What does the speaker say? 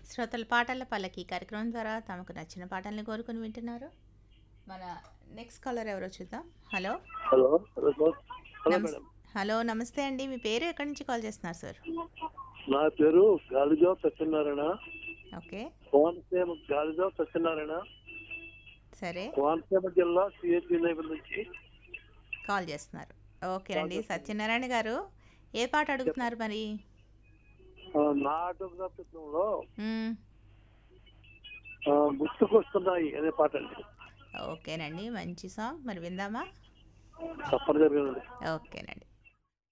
శ్రోతల పాటల పల్లకి కార్యక్రమం ద్వారా తమకు నచ్చిన పాటల్ని కోరుకుని వింటున్నారు మన నెక్స్ట్ కాలర్ ఎవరో చూద్దాం hello hello hello sir hello నమస్- మేడం హలో నమస్తే అండి మీ పేరు ఎక్కడి నుంచి కాల్ చేస్తున్నారు సార్ నా పేరు గాలిజావ్ సత్యనారాయణ ఓకే కోనసీమ గాలిజావ్ సత్యనారాయణ సరే కోనసీమ జిల్లా సిహెచ్సి నగర్ నుంచి కాల్ చేస్తున్నారు ఓకే అండి సత్యనారాయణ గారు ఏ పాట అడుగుతున్నారు మరి ఆ, నా ఆటోగ్రాఫ్ చిత్రంలో మ్మ్. ఆ, గుర్తుకొస్తున్నాయి అనే పాట అండి ఓకేనండి మంచి సాంగ్ మరి విందామా తప్పనిసరిగా ఓకేనండి